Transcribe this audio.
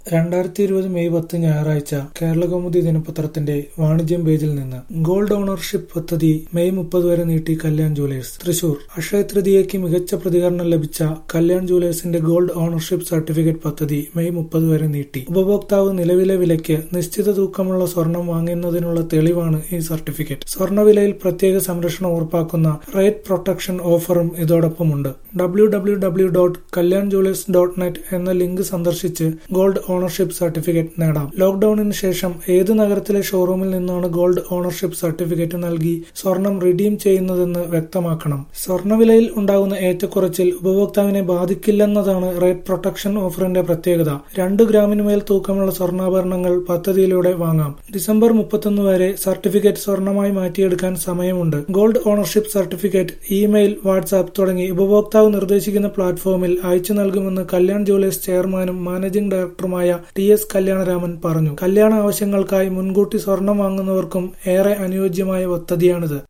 രണ്ടായിരത്തി ഇരുപത് മെയ് പത്ത് ഞായറാഴ്ച കേരളകൗമുദി ദിനപത്രത്തിന്റെ വാണിജ്യം പേജിൽ നിന്ന് ഗോൾഡ് ഓണർഷിപ്പ് പദ്ധതി മെയ് മുപ്പത് വരെ നീട്ടി കല്യാൺ ജുവലേഴ്സ് തൃശൂർ അക്ഷയ തൃതീയയ്ക്ക് മികച്ച പ്രതികരണം ലഭിച്ച കല്യാൺ ജുവലേഴ്സിന്റെ ഗോൾഡ് ഓണർഷിപ്പ് സർട്ടിഫിക്കറ്റ് പദ്ധതി മെയ് മുപ്പത് വരെ നീട്ടി ഉപഭോക്താവ് നിലവിലെ വിലയ്ക്ക് നിശ്ചിത തൂക്കമുള്ള സ്വർണം വാങ്ങുന്നതിനുള്ള തെളിവാണ് ഈ സർട്ടിഫിക്കറ്റ് സ്വർണ്ണവിലയിൽ പ്രത്യേക സംരക്ഷണം ഉറപ്പാക്കുന്ന റേറ്റ് പ്രൊട്ടക്ഷൻ ഓഫറും ഇതോടൊപ്പമുണ്ട് W W W dot Kalyan Jewellers dot net എന്ന ലിങ്ക് സന്ദർശിച്ച് ഗോൾഡ് ഓണർഷിപ്പ് സർട്ടിഫിക്കറ്റ് നേടാം ലോക്ഡൌണിന് ശേഷം ഏത് നഗരത്തിലെ ഷോറൂമിൽ നിന്നാണ് ഗോൾഡ് ഓണർഷിപ്പ് സർട്ടിഫിക്കറ്റ് നൽകി സ്വർണം റിഡീം ചെയ്യുന്നതെന്ന് വ്യക്തമാക്കണം സ്വർണ്ണവിലയിൽ ഉണ്ടാകുന്ന ഏറ്റക്കുറച്ചിൽ ഉപഭോക്താവിനെ ബാധിക്കില്ലെന്നതാണ് റേറ്റ് പ്രൊട്ടക്ഷൻ ഓഫറിന്റെ പ്രത്യേകത രണ്ട് ഗ്രാമിന് മേൽ തൂക്കമുള്ള സ്വർണ്ണാഭരണങ്ങൾ പദ്ധതിയിലൂടെ വാങ്ങാം ഡിസംബർ മുപ്പത്തൊന്ന് വരെ സർട്ടിഫിക്കറ്റ് സ്വർണമായി മാറ്റിയെടുക്കാൻ സമയമുണ്ട് gold ownership certificate email WhatsApp തുടങ്ങി ഉപഭോക്താവ് നിർദ്ദേശിക്കുന്ന പ്ലാറ്റ്ഫോമിൽ അയച്ചു നൽകുമെന്ന് കല്യാൺ ജുവലേഴ്സ് ചെയർമാനും മാനേജിംഗ് ഡയറക്ടറുമായ ടി എസ് കല്യാണരാമൻ പറഞ്ഞു കല്യാണ ആവശ്യങ്ങൾക്കായി മുൻകൂട്ടി സ്വർണം വാങ്ങുന്നവർക്കും ഏറെ അനുയോജ്യമായ പദ്ധതിയാണിത്